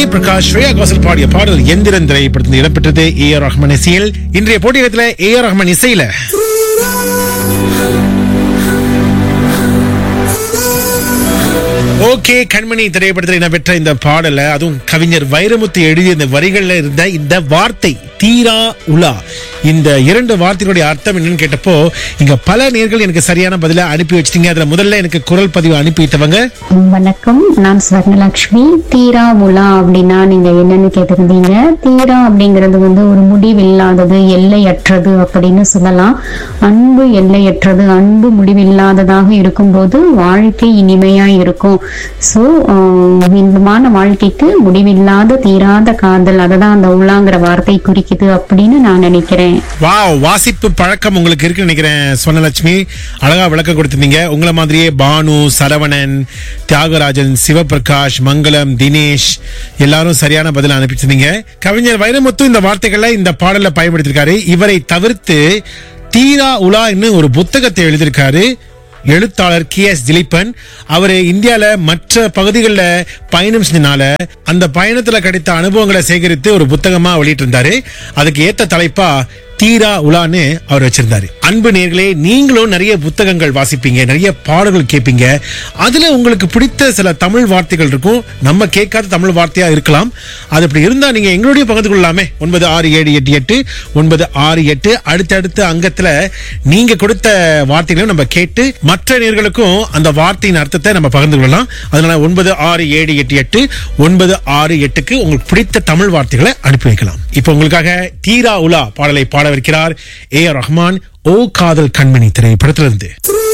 விஜய் பிரகாஷ் ஸ்ரேயா கோசல் பாடிய பாடல் எந்திரன் திரைப்படத்தில் இடம்பெற்றது ஏ ஆர் ரஹ்மான் இசையில் இன்றைய போட்டியிடத்துல ஏ ஆர் ரஹ்மான் இசையில ஓகே கண்மணி திரைப்படத்தில் இடம்பெற்ற இந்த பாடல அதுவும் கவிஞர் வைரமுத்து எழுதிய இந்த வரிகள்ல இருந்த இந்த வார்த்தை தீரா உலா இந்த இரண்டு வார்த்தைகளுடைய அர்த்தம் என்னன்னு கேட்டப்போ இங்க பல நேர்கள் எனக்கு சரியான பதில அனுப்பி வச்சிட்டீங்க அதுல முதல்ல எனக்கு குரல் பதிவு அனுப்பி வைத்தவங்க வணக்கம் நான் ஸ்வர்ணலக்ஷ்மி தீரா உலா அப்படின்னா நீங்க என்னன்னு கேட்டிருந்தீங்க தீரா அப்படிங்கிறது வந்து ஒரு முடிவில்லாதது எல்லையற்றது அப்படின்னு சொல்லலாம் அன்பு எல்லையற்றது அன்பு முடிவில்லாததாக இருக்கும்போது வாழ்க்கை இனிமையா இருக்கும் ஸோ இன்பமான வாழ்க்கைக்கு முடிவில்லாத தீராத காதல் அததான் அந்த உலாங்கிற வார்த்தை குறிக்குது அப்படின்னு நான் நினைக்கிறேன் வாவ் வாசிப்பு பழக்கம் உங்களுக்கு இருக்குன்னு நினைக்கிறேன் சொன்னலட்சுமி அழகா விளக்கம் கொடுத்திருந்தீங்க உங்களை மாதிரியே பானு சரவணன் தியாகராஜன் சிவபிரகாஷ் மங்களம் தினேஷ் எல்லாரும் சரியான பதில் அனுப்பிச்சிருந்தீங்க கவிஞர் வைரமுத்து இந்த வார்த்தைகளை இந்த பாடல்ல பயன்படுத்தியிருக்காரு இவரை தவிர்த்து தீரா உலான்னு ஒரு புத்தகத்தை எழுதியிருக்காரு எழுத்தாளர் கே எஸ் திலீபன் அவரு இந்தியால மற்ற பகுதிகளில் பயணம் செஞ்சனால அந்த பயணத்துல கிடைத்த அனுபவங்களை சேகரித்து ஒரு புத்தகமா வெளியிட்டு இருந்தாரு அதுக்கு ஏத்த தலைப்பா தீரா உலான்னு அவர் வச்சிருந்தாரு அன்பு நேர்களே நீங்களும் நிறைய புத்தகங்கள் வாசிப்பீங்க நிறைய பாடல்கள் கேட்பீங்க அதுல உங்களுக்கு பிடித்த சில தமிழ் வார்த்தைகள் இருக்கும் நம்ம கேட்காத தமிழ் வார்த்தையா இருக்கலாம் அது அப்படி இருந்தா நீங்க எங்களுடைய பகிர்ந்து கொள்ளலாமே ஒன்பது ஆறு ஏழு எட்டு எட்டு ஒன்பது ஆறு எட்டு அடுத்தடுத்த அங்கத்துல நீங்க கொடுத்த வார்த்தைகளையும் நம்ம கேட்டு மற்ற நேர்களுக்கும் அந்த வார்த்தையின் அர்த்தத்தை நம்ம பகிர்ந்து கொள்ளலாம் அதனால ஒன்பது ஆறு ஏழு எட்டு எட்டு ஒன்பது ஆறு எட்டுக்கு உங்களுக்கு பிடித்த தமிழ் வார்த்தைகளை அனுப்பி வைக்கலாம் இப்போ உங்களுக்காக தீரா உலா பாடலை பாடவிருக்கிறார் ஏ ஆர் ரஹ்மான் ஓ காதல் கண்மணி திரைப்படத்திலிருந்து